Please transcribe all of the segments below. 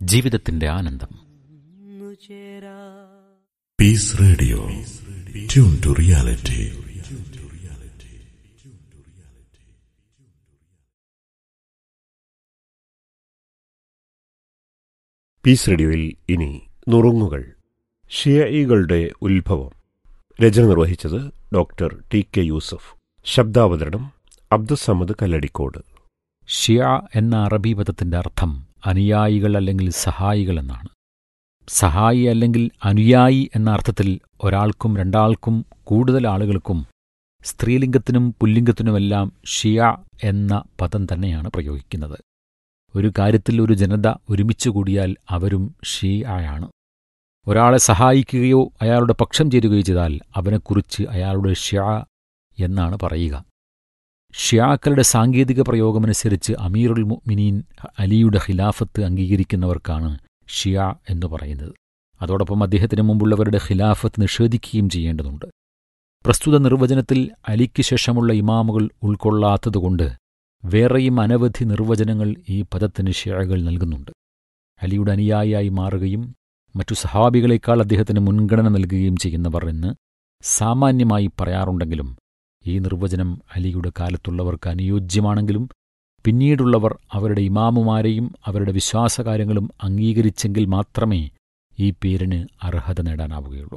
ജീവിതത്തിന്റെ ആനന്ദം peace radio tune to reality peace റേഡിയോയിൽ ഇനി നുറുങ്ങുകൾ ഷിയയികളുടെ ഉത്ഭവം രചന നിർവഹിച്ചത് ഡോക്ടർ ടി കെ യൂസഫ് ശബ്ദാവതരണം അബ്ദുസമദ് കല്ലടിക്കോട് ഷിയ എന്ന അറബി പദത്തിന്റെ അർത്ഥം അനുയായികൾ അല്ലെങ്കിൽ സഹായികൾ എന്നാണ് സഹായി അല്ലെങ്കിൽ അനുയായി എന്ന അർത്ഥത്തിൽ ഒരാൾക്കും രണ്ടാൾക്കും കൂടുതൽ ആളുകൾക്കും സ്ത്രീലിംഗത്തിനും പുല്ലിംഗത്തിനുമെല്ലാം ഷിയ എന്ന പദം തന്നെയാണ് പ്രയോഗിക്കുന്നത് ഒരു കാര്യത്തിൽ ഒരു ജനത ഒരുമിച്ച് കൂടിയാൽ അവരും ഷിയായാണ് ഒരാളെ സഹായിക്കുകയോ അയാളുടെ പക്ഷം ചേരുകയോ ചെയ്താൽ അവനെക്കുറിച്ച് അയാളുടെ ഷ്യാ എന്നാണ് പറയുക ഷ്യാക്കളുടെ സാങ്കേതിക പ്രയോഗമനുസരിച്ച് അമീറുൽ മുഅ്മിനീൻ അലിയുടെ ഖിലാഫത്ത് അംഗീകരിക്കുന്നവർക്കാണ് ഷിയ എന്ന് പറയുന്നത് അതോടൊപ്പം അദ്ദേഹത്തിന് മുമ്പുള്ളവരുടെ ഖിലാഫത്ത് നിഷേധിക്കുകയും ചെയ്യേണ്ടതുണ്ട് പ്രസ്തുത നിർവചനത്തിൽ അലിക്ക് ശേഷമുള്ള ഇമാമുകൾ ഉൾക്കൊള്ളാത്തതുകൊണ്ട് വേറെയും അനവധി നിർവചനങ്ങൾ ഈ പദത്തിന് ഷിയകൾ നൽകുന്നുണ്ട് അലിയുടെ അനുയായിയായി മാറുകയും മറ്റു സഹാബികളെക്കാൾ അദ്ദേഹത്തിന് മുൻഗണന നൽകുകയും ചെയ്യുന്നവർ എന്ന് സാമാന്യമായി പറയാറുണ്ടെങ്കിലും ഈ നിർവചനം അലിയുടെ കാലത്തുള്ളവർക്ക് അനുയോജ്യമാണെങ്കിലും പിന്നീടുള്ളവർ അവരുടെ ഇമാമുമാരെയും അവരുടെ വിശ്വാസകാര്യങ്ങളും അംഗീകരിച്ചെങ്കിൽ മാത്രമേ ഈ പേരിന് അർഹത നേടാനാവുകയുള്ളൂ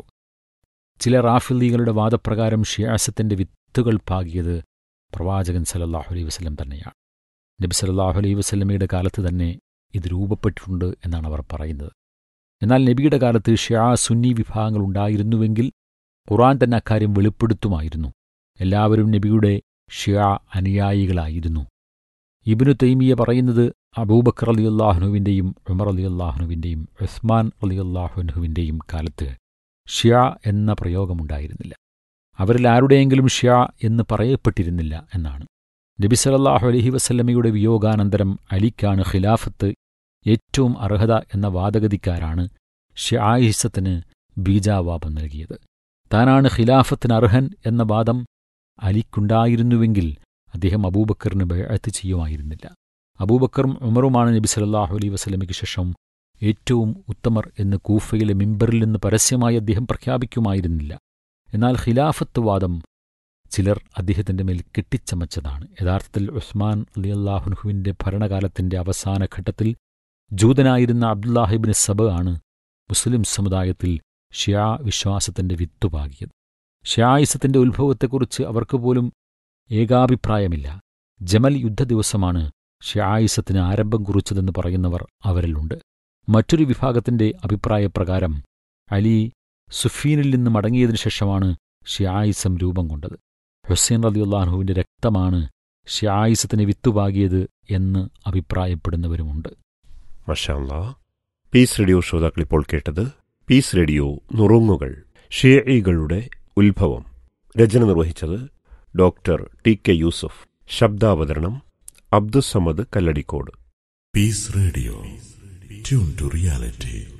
ചില റാഫിലീകളുടെ വാദപ്രകാരം ഷിയാസത്തിന്റെ വിത്തുകൾ പാകിയത് പ്രവാചകൻ സലല്ലാഹു അലൈഹി വസ്ലം തന്നെയാണ് നബി സലല്ലാഹു അലൈഹി വസ്ലമയുടെ കാലത്ത് തന്നെ ഇത് രൂപപ്പെട്ടിട്ടുണ്ട് എന്നാണ് അവർ പറയുന്നത് എന്നാൽ നബിയുടെ കാലത്ത് ഷിയാ സുന്നി വിഭാഗങ്ങൾ ഉണ്ടായിരുന്നുവെങ്കിൽ ഖുറാൻ തന്നെ അക്കാര്യം വെളിപ്പെടുത്തുമായിരുന്നു എല്ലാവരും നബിയുടെ ഷിയാ അനുയായികളായിരുന്നു ഇബിനു തൈമിയ പറയുന്നത് അബൂബക്കർ അലി അള്ളാഹുനുവിൻ്റെയും ഉമർ അലി അള്ളാഹുനുവിൻ്റെയും ഉസ്മാൻ അലി അള്ളാഹുനുവിൻ്റെയും കാലത്ത് ഷിയ എന്ന പ്രയോഗമുണ്ടായിരുന്നില്ല അവരിൽ ആരുടെയെങ്കിലും ഷിയ എന്ന് പറയപ്പെട്ടിരുന്നില്ല എന്നാണ് നബി സലല്ലാഹു അലഹി വസല്ലമയുടെ വിയോഗാനന്തരം അലിക്കാണ് ഖിലാഫത്ത് ഏറ്റവും അർഹത എന്ന വാദഗതിക്കാരാണ് ഷിയായിസത്തിന് ബീജാവാപം നൽകിയത് താനാണ് ഖിലാഫത്തിന് അർഹൻ എന്ന വാദം അലിക്കുണ്ടായിരുന്നുവെങ്കിൽ അദ്ദേഹം അബൂബക്കറിന് ബയത്ത് ചെയ്യുമായിരുന്നില്ല അബൂബക്കറും ഉമറുമാണ് നബി സലല്ലാഹു അലൈ വസ്ലമയ്ക്ക് ശേഷം ഏറ്റവും ഉത്തമർ എന്ന് കൂഫയിലെ മിമ്പറിൽ നിന്ന് പരസ്യമായി അദ്ദേഹം പ്രഖ്യാപിക്കുമായിരുന്നില്ല എന്നാൽ ഖിലാഫത്ത് വാദം ചിലർ അദ്ദേഹത്തിന്റെ മേൽ കെട്ടിച്ചമച്ചതാണ് യഥാർത്ഥത്തിൽ ഉസ്മാൻ അലി അള്ളാഹുൻഹുവിന്റെ ഭരണകാലത്തിന്റെ അവസാന ഘട്ടത്തിൽ ജൂതനായിരുന്ന അബ്ദുല്ലാഹിബിന് സബ് ആണ് മുസ്ലിം സമുദായത്തിൽ ഷിയാ വിശ്വാസത്തിന്റെ വിത്തുപാകിയത് ഷിയായിസത്തിന്റെ ഉത്ഭവത്തെക്കുറിച്ച് അവർക്ക് പോലും ഏകാഭിപ്രായമില്ല ജമൽ യുദ്ധദിവസമാണ് ഷിയായിസത്തിന് ആരംഭം കുറിച്ചതെന്ന് പറയുന്നവർ അവരിലുണ്ട് മറ്റൊരു വിഭാഗത്തിന്റെ അഭിപ്രായപ്രകാരം അലി സുഫീനിൽ നിന്ന് മടങ്ങിയതിനു ശേഷമാണ് ഷിയായിസം രൂപം കൊണ്ടത് ഹുസൈൻ റലിയുല്ലാഹുവിന്റെ രക്തമാണ് ഷിയായിസത്തിന് വിത്തുപാകിയത് എന്ന് അഭിപ്രായപ്പെടുന്നവരുമുണ്ട് മഷാല്ലാ പീസ് റേഡിയോ ശ്രോതാക്കൾ ഇപ്പോൾ കേട്ടത് പീസ് റേഡിയോ നുറുങ്ങുകൾ ഷിയയികളുടെ ഉത്ഭവം രചന നിർവഹിച്ചത് ഡോക്ടർ ടി കെ യൂസഫ് ശബ്ദാവതരണം Abdussamad Kalladikode peace radio tune to reality